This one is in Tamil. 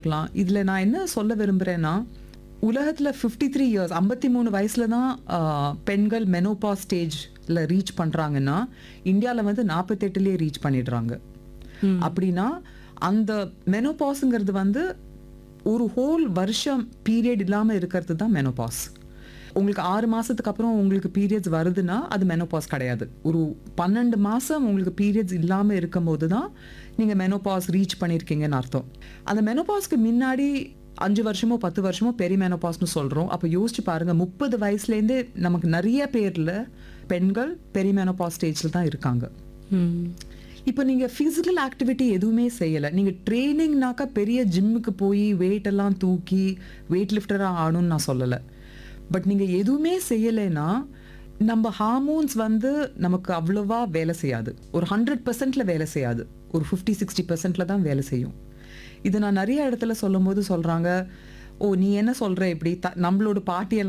இருக்கலாம் இதில் நான் என்ன சொல்ல விரும்புகிறேன்னா உலகத்தில் ஃபிஃப்டி த்ரீ இயர்ஸ் ஐம்பத்தி மூணு வயசில் தான் ஆஹ், பெண்கள் மெனோபா ஸ்டேஜில் ரீச் பண்ணுறாங்கன்னா இந்தியாவில் வந்து நாற்பத்தெட்டுலேயே ரீச் பண்ணிடுறாங்க அப்படின்னா அந்த மெனோபாஸுங்கிறது வந்து ஒரு ஹோல் வருஷம் பீரியட் இல்லாமல் இருக்கிறது தான் மெனோபாஸ் உங்களுக்கு ஆறு மாதத்துக்கு அப்புறம் உங்களுக்கு பீரியட்ஸ் வருதுன்னா அது மெனோபாஸ் கிடையாது ஒரு பன்னெண்டு மாதம் உங்களுக்கு பீரியட்ஸ் இல்லாமல் இருக்கும்போது தான் நீங்கள் மெனோபாஸ் ரீச் பண்ணியிருக்கீங்கன்னு அர்த்தம் அந்த மெனோபாஸ்க்கு முன்னாடி அஞ்சு வருஷமோ பத்து வருஷமோ பெரிய மெனோபாஸ்னு சொல்கிறோம் அப்போ யோசிச்சு பாருங்கள் முப்பது வயசுலேருந்தே நமக்கு நிறைய பேரில் பெண்கள் பெரிய மெனோபாஸ் ஸ்டேஜில் தான் இருக்காங்க இப்போ நீங்கள் ஃபிசிக்கல் ஆக்டிவிட்டி எதுவுமே செய்யலை நீங்கள் ட்ரைனிங்னாக்கா பெரிய ஜிம்முக்கு போய் weight எல்லாம் தூக்கி வெயிட் லிஃப்டராக ஆகணும்னு நான் சொல்லலை பட் நீங்கள் எதுவுமே செய்யலைன்னா நம்ம ஹார்மோன்ஸ் வந்து நமக்கு அவ்வளோவா வேலை செய்யாது ஒரு ஹண்ட்ரட் பர்சன்ட்ல வேலை செய்யாது ஒரு ஃபிஃப்டி சிக்ஸ்டி பர்சன்ட்ல தான் வேலை செய்யும் இது நான் நிறைய இடத்துல சொல்லும் போது சொல்கிறாங்க ஓ நீ என்ன சொல்கிற இப்படி த நம்மளோட பாட்டி